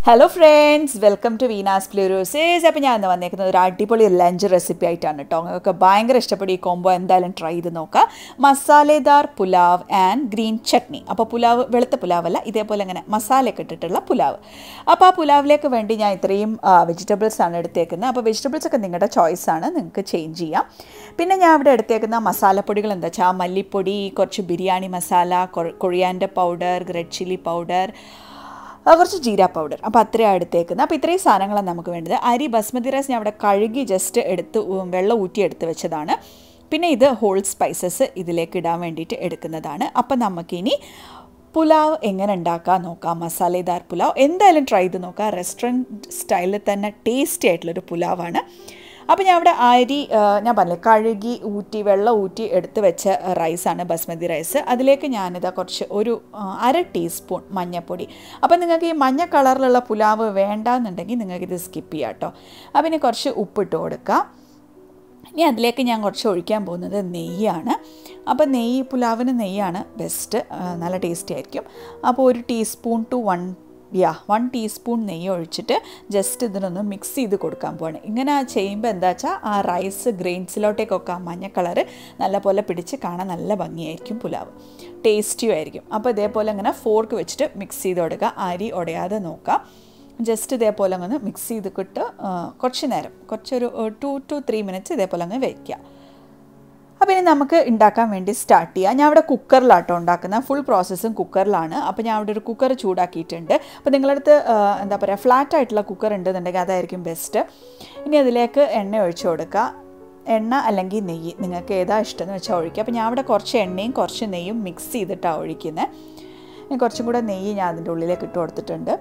hello friends welcome to Veena's പ്ലൂരോസേസ് അപ്പോൾ ഞാൻ ഇന്ന് വന്നേക്കുന്നത് ഒരു അടിപൊളി ലഞ്ച് റെസിപ്പി ആയിട്ടാണ് കേട്ടോ നിങ്ങൾക്ക് ഭയങ്കര ഇഷ്ടപ്പെടും ഈ കോംബോ എന്തായാലും ട്രൈ ചെയ്ത് നോക്കാം masaledar pulao and green chutney അപ്പോൾ പുലാവ് വെളുത്ത പുലാവല്ല ഇതേപോലെ ഇങ്ങനെ മസാലയൊക്കെ ഇട്ടിട്ടുള്ള പുലാവ് അപ്പോൾ ആ പുലാവിലേക്ക് വേണ്ടി ഞാൻ ഇത്രയും വെജിറ്റബിൾസ് ആണ് എടുത്തേക്കുന്നത് അപ്പോൾ വെജിറ്റബിൾസ് ഒക്കെ നിങ്ങളുടെ ചോയ്സ് ആണ് നിങ്ങൾക്ക് ചേഞ്ച് ചെയ്യാം പിന്നെ ഞാൻ ഇവിടെ എടുത്തേക്കുന്ന മസാലപ്പൊടികൾ എന്താ വെച്ചാൽ മല്ലിപ്പൊടി കുറച്ച് ബിരിയാണി മസാല കൊറിയാൻ്റെ പൗഡർ റെഡ് ചില്ലി പൗഡർ കുറച്ച് ജീര പൗഡർ അപ്പോൾ അത്രയാണ് എടുത്തേക്കുന്നത് അപ്പോൾ ഇത്രയും സാധനങ്ങളാണ് നമുക്ക് വേണ്ടത് അരി ബസ്മതി റൈസ് ഞാൻ അവിടെ കഴുകി ജസ്റ്റ് എടുത്ത് വെള്ളം ഊറ്റി എടുത്ത് വെച്ചതാണ് പിന്നെ ഇത് ഹോൾ സ്പൈസസ് ഇതിലേക്ക് ഇടാൻ വേണ്ടിയിട്ട് എടുക്കുന്നതാണ് അപ്പോൾ നമുക്കിനി പുലാവ് എങ്ങനെ ഉണ്ടാക്കാൻ നോക്കാം മസാലദാർ പുലാവ് എന്തായാലും ട്രൈ ചെയ്ത് നോക്കാം റെസ്റ്റോറൻറ്റ് സ്റ്റൈലിൽ തന്നെ ടേസ്റ്റി ആയിട്ടുള്ളൊരു പുലാവാണ് അപ്പോൾ ഞാൻ അവിടെ അരി ഞാൻ പറഞ്ഞില്ലേ കഴുകി ഊറ്റി വെള്ളം ഊറ്റി എടുത്ത് വെച്ച റൈസാണ് ബസ്മതി റൈസ് അതിലേക്ക് ഞാനിതാ കുറച്ച് ഒരു അര ടീസ്പൂൺ മഞ്ഞൾപ്പൊടി അപ്പോൾ നിങ്ങൾക്ക് ഈ മഞ്ഞ കളറിലുള്ള പുലാവ് വേണ്ടാന്നുണ്ടെങ്കിൽ നിങ്ങൾക്ക് ഇത് സ്കിപ്പ് ചെയ്യാം കേട്ടോ അപ്പോൾ ഇനി കുറച്ച് ഉപ്പിട്ട് കൊടുക്കുക ഇനി അതിലേക്ക് ഞാൻ കുറച്ച് ഒഴിക്കാൻ പോകുന്നത് നെയ്യാണ് അപ്പോൾ നെയ്യ് പുലാവിന് നെയ്യാണ് ബെസ്റ്റ് നല്ല ടേസ്റ്റി ആയിരിക്കും അപ്പോൾ ഒരു teaspoon two one yeah one teaspoon നെയ്യ് ഒഴിച്ചിട്ട് ജസ്റ്റ് ഇതിനൊന്ന് മിക്സ് ചെയ്ത് കൊടുക്കാൻ പോവാണ് ഇങ്ങനെ ചെയ്യുമ്പോൾ എന്താ വെച്ചാൽ ആ റൈസ് ഗ്രെയിൻസിലോട്ടേക്കൊക്കെ ആ മഞ്ഞ കളറ് നല്ലപോലെ പിടിച്ച് കാണാൻ നല്ല ഭംഗിയായിരിക്കും പുലാവ് ടേസ്റ്റിയും ആയിരിക്കും അപ്പോൾ ഇതേപോലെ ഇങ്ങനെ ഫോർക്ക് വെച്ചിട്ട് മിക്സ് ചെയ്ത് കൊടുക്കുക അരി ഉടയാതെ നോക്കാം ജസ്റ്റ് ഇതേപോലെ അങ്ങ് മിക്സ് ചെയ്തിട്ട് കുറച്ച് നേരം കുറച്ചൊരു ടു ടു ത്രീ മിനിറ്റ്സ് ഇതേപോലെ അങ്ങ് വയ്ക്കുക അപ്പോൾ ഇനി നമുക്ക് ഉണ്ടാക്കാൻ വേണ്ടി സ്റ്റാർട്ട് ചെയ്യാം ഞാൻ അവിടെ കുക്കറിലാട്ടോ ഉണ്ടാക്കുന്നത് ഫുൾ പ്രോസസ്സും കുക്കറിലാണ് അപ്പോൾ ഞാൻ അവിടെ ഒരു കുക്കർ ചൂടാക്കിയിട്ടുണ്ട് അപ്പോൾ നിങ്ങളടുത്ത് എന്താ പറയുക ഫ്ലാറ്റ് ആയിട്ടുള്ള കുക്കർ ഉണ്ടെന്നുണ്ടെങ്കിൽ അതായിരിക്കും ബെസ്റ്റ് ഇനി അതിലേക്ക് എണ്ണ ഒഴിച്ചു കൊടുക്കുക എണ്ണ അല്ലെങ്കിൽ നെയ്യ് നിങ്ങൾക്ക് ഏതാ ഇഷ്ടം എന്ന് വെച്ചാൽ ഒഴിക്കുക അപ്പോൾ ഞാൻ അവിടെ കുറച്ച് എണ്ണയും കുറച്ച് നെയ്യും മിക്സ് ചെയ്തിട്ടാണ് ഒഴിക്കുന്നത് കുറച്ചും കൂടെ നെയ്യ് ഞാൻ അതിൻ്റെ ഉള്ളിലേക്ക് ഇട്ട് കൊടുത്തിട്ടുണ്ട്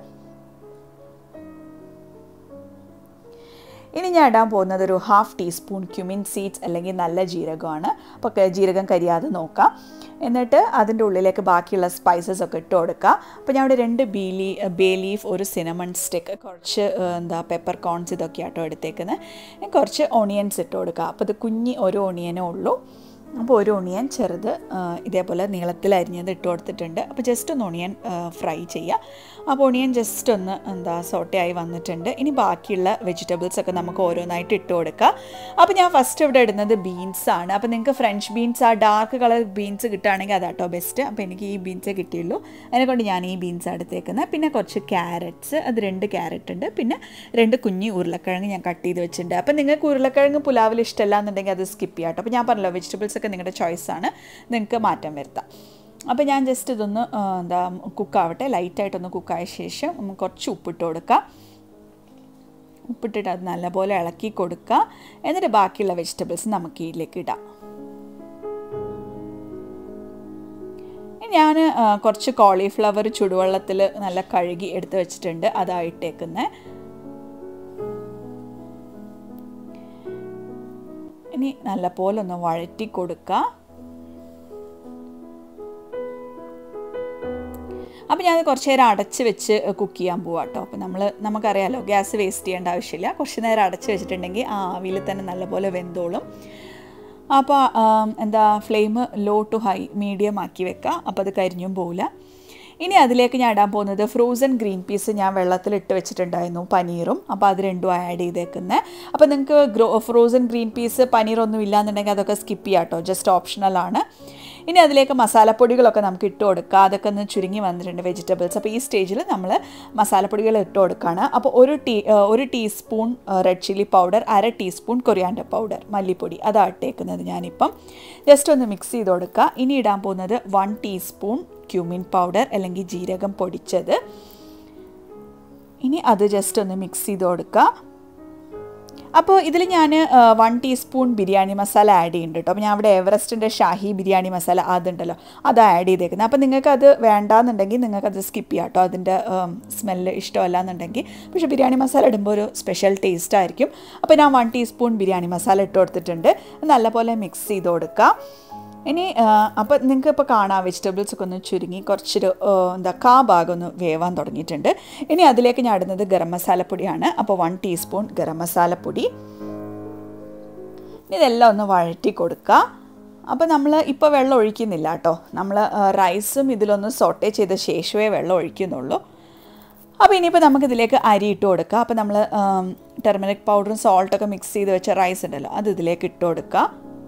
ഇനി ഞാൻ ഇടാൻ പോകുന്നത് ഒരു ഹാഫ് ടീസ്പൂൺ ക്യുമിൻ സീഡ്സ് അല്ലെങ്കിൽ നല്ല ജീരകമാണ് അപ്പോൾ ജീരകം കരിയാതെ നോക്കാം എന്നിട്ട് അതിൻ്റെ ഉള്ളിലേക്ക് ബാക്കിയുള്ള സ്പൈസസ് ഒക്കെ ഇട്ട് കൊടുക്കുക അപ്പോൾ ഞാൻ ഇവിടെ രണ്ട് ബീലി ബേ ലീഫ് ഒരു സിനമൺ സ്റ്റിക്ക് കുറച്ച് എന്താ പെപ്പർ കോൺസ് ഇതൊക്കെ ആട്ടോ എടുത്തേക്കുന്നത് കുറച്ച് ഓണിയൻസ് ഇട്ട് കൊടുക്കുക അപ്പോൾ ഇത് കുഞ്ഞി ഒരു ഓണിയനേ ഉള്ളൂ അപ്പോൾ ഒരു ഒണിയൻ ചെറുത് ഇതേപോലെ നീളത്തിൽ അരിഞ്ഞത് ഇട്ട് കൊടുത്തിട്ടുണ്ട് അപ്പോൾ ജസ്റ്റ് ഒന്ന് ഒണിയൻ ഫ്രൈ ചെയ്യുക അപ്പോൾ ഒണിയൻ ജസ്റ്റ് ഒന്ന് എന്താ സോട്ടയായി വന്നിട്ടുണ്ട് ഇനി ബാക്കിയുള്ള വെജിറ്റബിൾസ് ഒക്കെ നമുക്ക് ഓരോന്നായിട്ട് ഇട്ട് കൊടുക്കുക അപ്പോൾ ഞാൻ ഫസ്റ്റ് ഇവിടെ ഇടുന്നത് ബീൻസ് ആണ് അപ്പോൾ നിങ്ങൾക്ക് ഫ്രഞ്ച് ബീൻസ് ആ ഡാർക്ക് കളർ ബീൻസ് കിട്ടുകയാണെങ്കിൽ അതാട്ടോ ബെസ്റ്റ് അപ്പോൾ എനിക്ക് ഈ ബീൻസേ കിട്ടിയുള്ളൂ അതിനെക്കൊണ്ട് ഞാൻ ഈ ബീൻസ് എടുത്തേക്കുന്നത് പിന്നെ കുറച്ച് ക്യാരറ്റ്സ് അത് രണ്ട് ക്യാരറ്റ് ഉണ്ട് പിന്നെ രണ്ട് കുഞ്ഞി ഉരുളക്കിഴങ്ങ് ഞാൻ കട്ട് ചെയ്ത് വെച്ചിട്ടുണ്ട് അപ്പോൾ നിങ്ങൾക്ക് ഉരുളക്കിഴങ്ങ് പുലാവിൽ ഇഷ്ടമല്ല എന്നുണ്ടെങ്കിൽ അത് സ്കിപ്പ് ചെയ്യാം അപ്പോൾ ഞാൻ പറഞ്ഞല്ലോ വെജിറ്റബിൾസ് ഒക്കെ നിങ്ങളുടെ ചോയ്സാണ് നിങ്ങൾക്ക് മാറ്റം വരുത്താം അപ്പോൾ ഞാൻ ജസ്റ്റ് ഇതൊന്ന് എന്താ കുക്കാവട്ടെ ലൈറ്റായിട്ടൊന്ന് കുക്കായ ശേഷം കുറച്ച് ഉപ്പിട്ട് കൊടുക്കുക ഉപ്പിട്ടിട്ട് അത് നല്ലപോലെ ഇളക്കി കൊടുക്കുക എന്നിട്ട് ബാക്കിയുള്ള വെജിറ്റബിൾസ് നമുക്ക് ഇതിലേക്ക് ഇടാം ഞാൻ കുറച്ച് കോളിഫ്ലവർ ചുടുവെള്ളത്തിൽ നല്ല കഴുകി എടുത്ത് വെച്ചിട്ടുണ്ട് അതായിട്ടേക്കുന്നത് ഇനി നല്ല പോലെ ഒന്ന് വഴറ്റി കൊടുക്കുക അപ്പോൾ ഞാൻ കുറച്ച് നേരം അടച്ച് വെച്ച് കുക്ക് ചെയ്യാൻ പോവാം കേട്ടോ അപ്പോൾ നമ്മൾ നമുക്കറിയാമല്ലോ ഗ്യാസ് വേസ്റ്റ് ചെയ്യേണ്ട ആവശ്യമില്ല കുറച്ച് നേരം അടച്ച് വെച്ചിട്ടുണ്ടെങ്കിൽ ആ ആവിയിൽ തന്നെ നല്ലപോലെ വെന്തോളും അപ്പോൾ എന്താ flame low to high medium ആക്കി വെക്കുക അപ്പോൾ അത് കരിഞ്ഞും പോവില്ല ഇനി അതിലേക്ക് ഞാൻ ഇടാൻ പോകുന്നത് ഫ്രോസൺ ഗ്രീൻ പീസ് ഞാൻ വെള്ളത്തിൽ ഇട്ട് വെച്ചിട്ടുണ്ടായിരുന്നു പനീറും അപ്പോൾ അത് രണ്ടും ആഡ് ചെയ്തേക്കുന്നത് അപ്പോൾ നിങ്ങൾക്ക് ഗ്രോ ഫ്രോസൺ ഗ്രീൻ പീസ് പനീറൊന്നും ഇല്ലാന്നുണ്ടെങ്കിൽ അതൊക്കെ സ്കിപ്പ് ചെയ്യാം കേട്ടോ ജസ്റ്റ് ഓപ്ഷണലാണ് ഇനി അതിലേക്ക് മസാലപ്പൊടികളൊക്കെ നമുക്ക് ഇട്ട് കൊടുക്കുക അതൊക്കെ ഒന്ന് ചുരുങ്ങി വന്നിട്ടുണ്ട് വെജിറ്റബിൾസ് അപ്പോൾ ഈ സ്റ്റേജിൽ നമ്മൾ മസാലപ്പൊടികൾ ഇട്ട് കൊടുക്കുകയാണ് അപ്പോൾ ഒരു ടീ ഒരു ടീസ്പൂൺ റെഡ് ചില്ലി പൗഡർ അര ടീസ്പൂൺ കൊറിയാൻഡർ പൗഡർ മല്ലിപ്പൊടി അതാണ് ഇട്ടേക്കുന്നത് ഞാനിപ്പം ജസ്റ്റ് ഒന്ന് മിക്സ് ചെയ്ത് കൊടുക്കുക ഇനി ഇടാൻ പോകുന്നത് വൺ ടീസ്പൂൺ ക്യൂമിൻ പൗഡർ അല്ലെങ്കിൽ ജീരകം പൊടിച്ചത് ഇനി അത് ജസ്റ്റ് ഒന്ന് മിക്സ് ചെയ്ത് കൊടുക്കുക അപ്പോൾ ഇതിൽ ഞാൻ one teaspoon biryani masala add ചെയ്യുന്നുണ്ട് കേട്ടോ അപ്പോൾ ഞാൻ അവിടെ എവറസ്റ്റിൻ്റെ ഷാഹി ബിരിയാണി മസാല അതുണ്ടല്ലോ അത് ആഡ് ചെയ്തേക്കുന്നത് അപ്പോൾ നിങ്ങൾക്ക് അത് വേണ്ടാന്നുണ്ടെങ്കിൽ നിങ്ങൾക്ക് അത് സ്കിപ്പ് ചെയ്യാം കേട്ടോ അതിൻ്റെ സ്മെല്ല് ഇഷ്ടമല്ല എന്നുണ്ടെങ്കിൽ പക്ഷേ ബിരിയാണി മസാല ഇടുമ്പോൾ ഒരു സ്പെഷ്യൽ ടേസ്റ്റ് ആയിരിക്കും അപ്പോൾ ഞാൻ വൺ ടീസ്പൂൺ ബിരിയാണി മസാല ഇട്ട് കൊടുത്തിട്ടുണ്ട് നല്ലപോലെ മിക്സ് ചെയ്ത് കൊടുക്കുക ഇനി അപ്പോൾ നിങ്ങൾക്ക് ഇപ്പോൾ കാണാം വെജിറ്റബിൾസ് ഒക്കെ ഒന്ന് ചുരുങ്ങി കുറച്ചൊരു എന്താ കാ ഭാഗം ഒന്ന് വേവാൻ തുടങ്ങിയിട്ടുണ്ട് ഇനി അതിലേക്ക് ഞാൻ ഇടുന്നത് ഗരം മസാലപ്പൊടിയാണ് അപ്പോൾ വൺ ടീസ്പൂൺ ഗരം മസാലപ്പൊടി ഇതെല്ലാം ഒന്ന് വഴറ്റി കൊടുക്കുക അപ്പോൾ നമ്മൾ ഇപ്പോൾ വെള്ളം ഒഴിക്കുന്നില്ല കേട്ടോ നമ്മൾ റൈസും ഇതിലൊന്ന് സോട്ടേ ചെയ്ത ശേഷമേ വെള്ളം ഒഴിക്കുന്നുള്ളൂ അപ്പോൾ ഇനിയിപ്പോൾ നമുക്കിതിലേക്ക് അരി ഇട്ട് കൊടുക്കുക അപ്പോൾ നമ്മൾ ടെർമറിക് പൗഡറും സോൾട്ടൊക്കെ മിക്സ് ചെയ്ത് വെച്ച റൈസ് ഉണ്ടല്ലോ അത് ഇതിലേക്ക് ഇട്ട് കൊടുക്കുക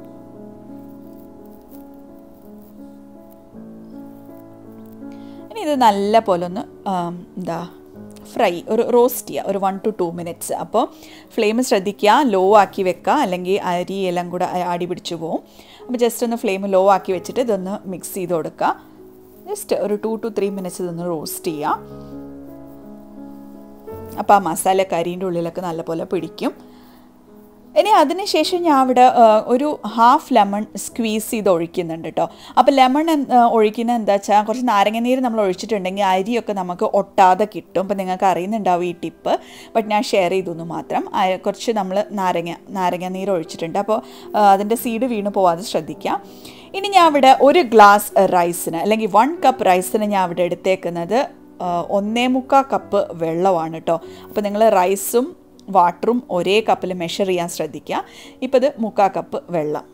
ഇനി ഇത് നല്ല പോലെ ഒന്ന് എന്താ ഫ്രൈ ഒരു റോസ്റ്റ് ചെയ്യുക ഒരു വൺ ടു ടു മിനിറ്റ്സ് അപ്പോൾ ഫ്ലെയിം ശ്രദ്ധിക്കുക ലോ ആക്കി വെക്കുക അല്ലെങ്കിൽ അരി എല്ലാം കൂടെ അടി പിടിച്ചു പോവും അപ്പോൾ ജസ്റ്റ് ഒന്ന് ഫ്ലെയിം ലോ ആക്കി വെച്ചിട്ട് ഇതൊന്ന് മിക്സ് ചെയ്ത് കൊടുക്കുക ജസ്റ്റ് ഒരു ടു ടു ത്രീ മിനിറ്റ്സ് ഇതൊന്ന് റോസ്റ്റ് ചെയ്യുക അപ്പോൾ ആ മസാല കരീൻ്റെ ഉള്ളിലൊക്കെ നല്ലപോലെ പിടിക്കും ഇനി അതിനുശേഷം ഞാൻ അവിടെ ഒരു ഹാഫ് ലെമൺ സ്ക്വീസ് ചെയ്ത് ഒഴിക്കുന്നുണ്ട് കേട്ടോ അപ്പോൾ ലെമൺ ഒഴിക്കുന്ന എന്താ വെച്ചാൽ കുറച്ച് നാരങ്ങനീര് നമ്മൾ ഒഴിച്ചിട്ടുണ്ടെങ്കിൽ അരിയൊക്കെ നമുക്ക് ഒട്ടാതെ കിട്ടും അപ്പോൾ നിങ്ങൾക്ക് അറിയുന്നുണ്ടാവും ഈ ടിപ്പ് ബട്ട് ഞാൻ ഷെയർ ചെയ്തു മാത്രം കുറച്ച് നമ്മൾ നാരങ്ങ നാരങ്ങ നീര് ഒഴിച്ചിട്ടുണ്ട് അപ്പോൾ അതിൻ്റെ സീഡ് വീണ് പോവാതെ ശ്രദ്ധിക്കാം ഇനി ഞാൻ അവിടെ ഒരു ഗ്ലാസ് റൈസിന് അല്ലെങ്കിൽ വൺ കപ്പ് റൈസിന് ഞാൻ അവിടെ എടുത്തേക്കുന്നത് ഒന്നേ മുക്കാൽ കപ്പ് വെള്ളമാണ് കേട്ടോ അപ്പോൾ നിങ്ങൾ റൈസും വാട്ടറും ഒരേ കപ്പിൽ മെഷർ ചെയ്യാൻ ശ്രദ്ധിക്കുക ഇപ്പോൾ ഇത് മുക്കാൽ കപ്പ് വെള്ളം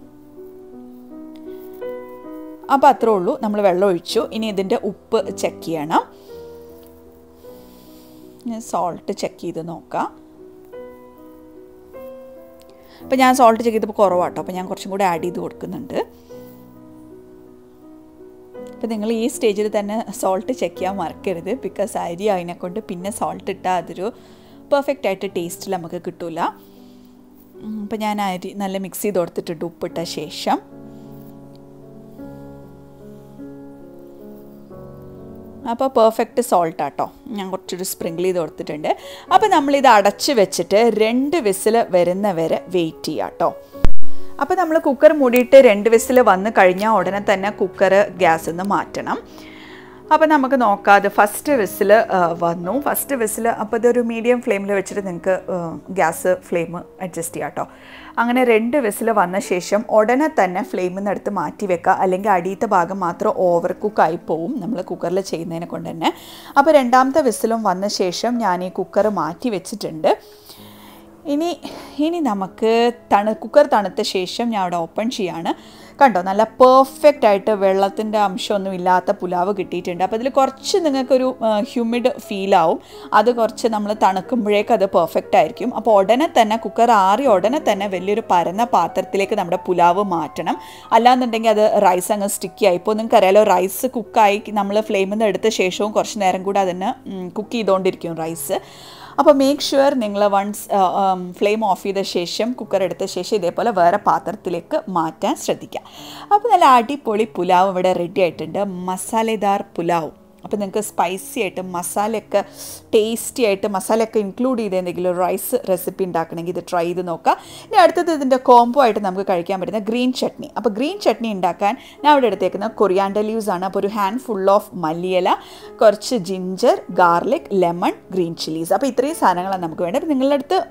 അപ്പോൾ അത്രേ ഉള്ളൂ നമ്മൾ വെള്ളം ഒഴിച്ചു ഇനി ഇതിൻ്റെ ഉപ്പ് ചെക്ക് ചെയ്യണം സോൾട്ട് ചെക്ക് ചെയ്ത് നോക്കാം അപ്പോൾ ഞാൻ സോൾട്ട് ചെക്ക് ചെയ്തപ്പോൾ കുറവാട്ടോ അപ്പോൾ ഞാൻ കുറച്ചും കൂടി ആഡ് ചെയ്ത് കൊടുക്കുന്നുണ്ട് അപ്പോൾ നിങ്ങൾ ഈ സ്റ്റേജിൽ തന്നെ സോൾട്ട് ചെക്ക് ചെയ്യാൻ മറക്കരുത് ബിക്കോസ് അരി അതിനെക്കൊണ്ട് പിന്നെ സോൾട്ട് ഇട്ടാൽ അതൊരു പെർഫെക്റ്റ് ആയിട്ട് ടേസ്റ്റിൽ നമുക്ക് കിട്ടില്ല അപ്പോൾ ഞാൻ അരി നല്ല മിക്സ് ചെയ്ത് കൊടുത്തിട്ടുണ്ട് ഉപ്പിട്ട ശേഷം അപ്പോൾ പെർഫെക്റ്റ് സോൾട്ടാട്ടോ ഞാൻ കുറച്ചൊരു സ്പ്രിങ്കിൾ ചെയ്ത് കൊടുത്തിട്ടുണ്ട് അപ്പോൾ നമ്മളിത് അടച്ച് വെച്ചിട്ട് രണ്ട് വിസിൽ വരുന്ന വരെ വെയിറ്റ് ചെയ്യാം കേട്ടോ അപ്പോൾ നമ്മൾ കുക്കർ മൂടിയിട്ട് രണ്ട് വിസിൽ വന്ന് കഴിഞ്ഞാൽ ഉടനെ തന്നെ കുക്കർ ഗ്യാസിൽ നിന്ന് മാറ്റണം അപ്പോൾ നമുക്ക് നോക്കാം അത് ഫസ്റ്റ് വിസിൽ വന്നു ഫസ്റ്റ് വിസിൽ അപ്പോൾ ഇതൊരു മീഡിയം ഫ്ലെയിമിൽ വെച്ചിട്ട് നിങ്ങൾക്ക് ഗ്യാസ് ഫ്ലെയിം അഡ്ജസ്റ്റ് ചെയ്യാം കേട്ടോ അങ്ങനെ രണ്ട് വിസിൽ വന്ന ശേഷം ഉടനെ തന്നെ ഫ്ലെയിമിൽ നിന്ന് എടുത്ത് മാറ്റി വെക്കുക അല്ലെങ്കിൽ അടിയത്തെ ഭാഗം മാത്രം ഓവർ കുക്കായി പോവും നമ്മൾ കുക്കറിൽ ചെയ്യുന്നതിനെ കൊണ്ട് തന്നെ അപ്പോൾ രണ്ടാമത്തെ വിസിലും വന്ന ശേഷം ഞാൻ ഈ കുക്കർ മാറ്റി വെച്ചിട്ടുണ്ട് ഇനി ഇനി നമുക്ക് തണു കുക്കർ തണുത്ത ശേഷം ഞാൻ അവിടെ ഓപ്പൺ ചെയ്യാണ് കണ്ടോ നല്ല പെർഫെക്റ്റ് ആയിട്ട് വെള്ളത്തിൻ്റെ അംശമൊന്നും ഇല്ലാത്ത പുലാവ് കിട്ടിയിട്ടുണ്ട് അപ്പോൾ അതിൽ കുറച്ച് നിങ്ങൾക്കൊരു ഹ്യൂമിഡ് ഫീലാവും അത് കുറച്ച് നമ്മൾ തണുക്കുമ്പോഴേക്ക് അത് പെർഫെക്റ്റ് ആയിരിക്കും അപ്പോൾ ഉടനെ തന്നെ കുക്കർ ആറി ഉടനെ തന്നെ വലിയൊരു പരന്ന പാത്രത്തിലേക്ക് നമ്മുടെ പുലാവ് മാറ്റണം അല്ലാന്നുണ്ടെങ്കിൽ അത് റൈസ് അങ്ങ് സ്റ്റിക്കി ആയി ഇപ്പോൾ നിങ്ങൾക്ക് അറിയാലോ റൈസ് കുക്കായി നമ്മൾ ഫ്ലെയിമിൽ നിന്ന് എടുത്ത ശേഷവും കുറച്ച് നേരം കൂടെ അതിന് കുക്ക് ചെയ്തുകൊണ്ടിരിക്കും റൈസ് അപ്പോൾ മേക്ക് ഷുവർ നിങ്ങൾ വൺസ് ഫ്ലെയിം ഓഫ് ചെയ്ത ശേഷം കുക്കർ എടുത്ത ശേഷം ഇതേപോലെ വേറെ പാത്രത്തിലേക്ക് മാറ്റാൻ ശ്രദ്ധിക്കുക അപ്പോൾ നല്ല അടിപൊളി പുലാവ് ഇവിടെ റെഡി ആയിട്ടുണ്ട് മസാലദാർ പുലാവ് അപ്പോൾ നിങ്ങൾക്ക് സ്പൈസി ആയിട്ട് മസാലയൊക്കെ ടേസ്റ്റി ആയിട്ട് മസാലയൊക്കെ ഇൻക്ലൂഡ് ചെയ്ത് എന്തെങ്കിലും റൈസ് റെസിപ്പി ഉണ്ടാക്കണമെങ്കിൽ ഇത് ട്രൈ ചെയ്ത് നോക്കുക ഇനി അടുത്തത് ഇതിൻ്റെ കോംബോ ആയിട്ട് നമുക്ക് കഴിക്കാൻ പറ്റുന്ന ഗ്രീൻ ചട്നി അപ്പോൾ ഗ്രീൻ ചട്നി ഉണ്ടാക്കാൻ ഞാൻ ഇവിടെ എടുത്തേക്കുന്ന കൊറിയാൻഡർ ലീവ്സ് ആണ് അപ്പോൾ ഒരു ഹാൻഡ് ഫുൾ ഓഫ് മല്ലിയില കുറച്ച് ginger garlic lemon green chillies അപ്പോൾ ഇത്രയും സാധനങ്ങളാണ് നമുക്ക് വേണ്ടത് അപ്പോൾ നിങ്ങളുടെ അടുത്ത്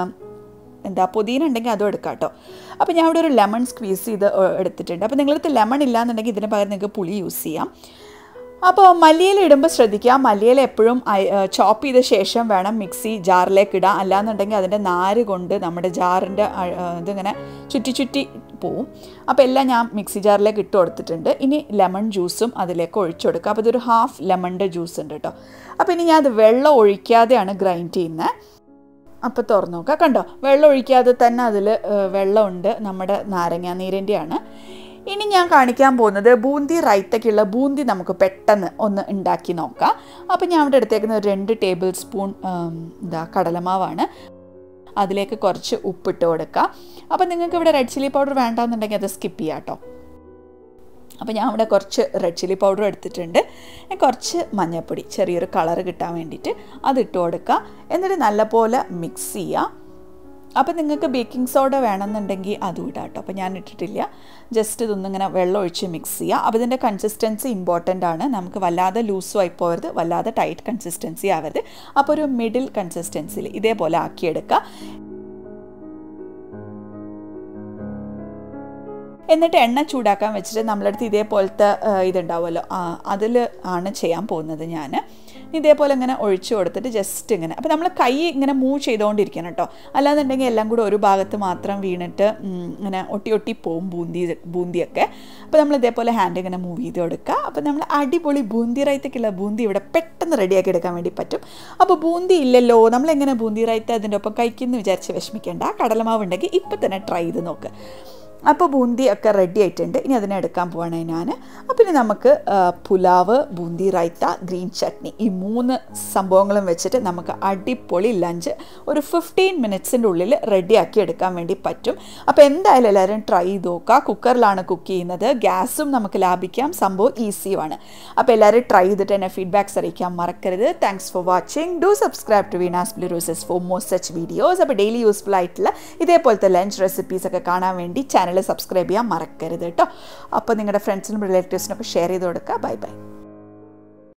എന്താ പുതിന ഉണ്ടെങ്കിൽ അതും എടുക്കാം കേട്ടോ അപ്പോൾ ഞാൻ ഇവിടെ ഒരു ലെമൺ സ്ക്വീസ് ചെയ്ത് എടുത്തിട്ടുണ്ട് അപ്പോൾ നിങ്ങളടുത്ത് ലെമൺ ഇല്ലാന്നുണ്ടെങ്കിൽ ഇതിന് പകരം നിങ്ങൾക്ക് പുളി യൂസ് ചെയ്യാം അപ്പോൾ മല്ലിയില ഇടുമ്പോൾ ശ്രദ്ധിക്കുക മല്ലിയില എപ്പോഴും ചോപ്പ് ചെയ്ത ശേഷം വേണം മിക്സി ജാറിലേക്ക് ഇടാം അല്ലാന്നുണ്ടെങ്കിൽ അതിൻ്റെ നാര് കൊണ്ട് നമ്മുടെ ജാറിൻ്റെ ഇതിങ്ങനെ ചുറ്റി ചുറ്റി പോവും അപ്പോൾ എല്ലാം ഞാൻ മിക്സി ജാറിലേക്ക് ഇട്ട് കൊടുത്തിട്ടുണ്ട് ഇനി ലെമൺ ജ്യൂസും അതിലേക്ക് ഒഴിച്ചു കൊടുക്കുക അപ്പോൾ ഇതൊരു ഹാഫ് ലെമണിൻ്റെ ജ്യൂസ് ഉണ്ട് കേട്ടോ അപ്പോൾ ഇനി ഞാൻ അത് വെള്ളം ഒഴിക്കാതെയാണ് ഗ്രൈൻഡ് ചെയ്യുന്നത് അപ്പോൾ തുറന്നു നോക്കുക കണ്ടോ വെള്ളം ഒഴിക്കാതെ തന്നെ അതിൽ വെള്ളമുണ്ട് നമ്മുടെ നാരങ്ങാനീരിൻ്റെയാണ് ഇനി ഞാൻ കാണിക്കാൻ പോകുന്നത് ബൂന്തി റൈത്തയ്ക്കുള്ള ബൂന്തി നമുക്ക് പെട്ടെന്ന് ഒന്ന് ഉണ്ടാക്കി നോക്കാം അപ്പോൾ ഞാൻ അവിടെ എടുത്തേക്കുന്ന ഒരു രണ്ട് ടേബിൾ സ്പൂൺ എന്താ കടലമാവാണ് അതിലേക്ക് കുറച്ച് ഉപ്പിട്ട് കൊടുക്കുക അപ്പോൾ നിങ്ങൾക്ക് ഇവിടെ റെഡ് ചില്ലി പൗഡർ വേണ്ടാന്നുണ്ടെങ്കിൽ അത് സ്കിപ്പ് ചെയ്യാം കേട്ടോ അപ്പോൾ ഞാൻ ഇവിടെ കുറച്ച് റെഡ് ചില്ലി പൗഡർ എടുത്തിട്ടുണ്ട് കുറച്ച് മഞ്ഞൾപ്പൊടി ചെറിയൊരു കളർ കിട്ടാൻ വേണ്ടിയിട്ട് അതിട്ട് കൊടുക്കുക എന്നിട്ട് നല്ലപോലെ മിക്സ് ചെയ്യുക അപ്പോൾ നിങ്ങൾക്ക് ബേക്കിംഗ് സോഡ വേണമെന്നുണ്ടെങ്കിൽ അതും ഇടാം കേട്ടോ അപ്പോൾ ഞാൻ ഇട്ടിട്ടില്ല ജസ്റ്റ് ഇതൊന്നിങ്ങനെ വെള്ളം ഒഴിച്ച് മിക്സ് ചെയ്യുക അപ്പോൾ ഇതിൻ്റെ കൺസിസ്റ്റൻസി ഇമ്പോർട്ടൻ്റ് ആണ് നമുക്ക് വല്ലാതെ ലൂസും ആയി പോകരുത് വല്ലാതെ ടൈറ്റ് കൺസിസ്റ്റൻസി ആവരുത് അപ്പോൾ ഒരു മിഡിൽ കൺസിസ്റ്റൻസിയിൽ ഇതേപോലെ ആക്കിയെടുക്കുക എന്നിട്ട് എണ്ണ ചൂടാക്കാൻ വെച്ചിട്ട് നമ്മളടുത്ത് ഇതേപോലത്തെ ഇതുണ്ടാവുമല്ലോ അതിൽ ആണ് ചെയ്യാൻ പോകുന്നത് ഞാൻ ഇതേപോലെ ഇങ്ങനെ ഒഴിച്ചു കൊടുത്തിട്ട് ജസ്റ്റ് ഇങ്ങനെ അപ്പോൾ നമ്മൾ കൈ ഇങ്ങനെ മൂവ് ചെയ്തുകൊണ്ടിരിക്കണം കേട്ടോ അല്ലാന്നുണ്ടെങ്കിൽ എല്ലാം കൂടെ ഒരു ഭാഗത്ത് മാത്രം വീണിട്ട് ഉം, ഇങ്ങനെ ഒട്ടി ഒട്ടി പോവും ബൂന്തി ബൂന്തിയൊക്കെ അപ്പോൾ നമ്മൾ ഇതേപോലെ ഹാൻഡ് ഇങ്ങനെ മൂവ് ചെയ്ത് കൊടുക്കുക അപ്പോൾ നമ്മൾ അടിപൊളി ബൂന്തി റൈത്തക്കുള്ള ബൂന്തി ഇവിടെ പെട്ടെന്ന് റെഡിയാക്കി എടുക്കാൻ വേണ്ടി പറ്റും അപ്പോൾ ബൂന്തി ഇല്ലല്ലോ നമ്മളെങ്ങനെ ബൂന്തി റൈത്ത അതിൻ്റെ ഒപ്പം കഴിക്കുമെന്ന് വിചാരിച്ച് വിഷമിക്കേണ്ട കടലമാവ് ഉണ്ടെങ്കിൽ ഇപ്പം തന്നെ ട്രൈ ചെയ്ത് നോക്ക് അപ്പോൾ ബൂന്തി ഒക്കെ റെഡി ആയിട്ടുണ്ട് ഇനി അതിനെ എടുക്കാൻ പോവാണ് ഞാൻ അപ്പോൾ ഇനി നമുക്ക് ആ, പുലാവ് ബൂന്തി റൈത്ത ഗ്രീൻ ചട്നി ഈ മൂന്ന് സംഭവങ്ങളും വെച്ചിട്ട് നമുക്ക് അടിപൊളി ലഞ്ച് ഒരു ഫിഫ്റ്റീൻ മിനിറ്റ്സിൻ്റെ ഉള്ളിൽ റെഡിയാക്കി എടുക്കാൻ വേണ്ടി പറ്റും അപ്പോൾ എന്തായാലും എല്ലാവരും ട്രൈ ചെയ്ത് നോക്കുക കുക്കറിലാണ് കുക്ക് ചെയ്യുന്നത് ഗ്യാസും നമുക്ക് ലാഭിക്കാം സംഭവം ഈസിയുമാണ് അപ്പോൾ എല്ലാവരും ട്രൈ ചെയ്തിട്ട് എന്നെ ഫീഡ്ബാക്സ് അറിയിക്കാൻ മറക്കരുത് thanks for watching do subscribe to Veena's blue roses for more such videos അപ്പോൾ ഡെയിലി യൂസ്ഫുൾ ആയിട്ടുള്ള ഇതേപോലത്തെ ലഞ്ച് റെസിപ്പീസ് ഒക്കെ കാണാൻ വേണ്ടി ചാനൽ സബ്സ്ക്രൈബ് ചെയ്യാൻ മറക്കരുത് കേട്ടോ അപ്പോൾ നിങ്ങളുടെ ഫ്രണ്ട്സിനും റിലേറ്റീവ്സിനൊക്കെ ഷെയർ ചെയ്ത് കൊടുക്കുക ബൈ ബൈ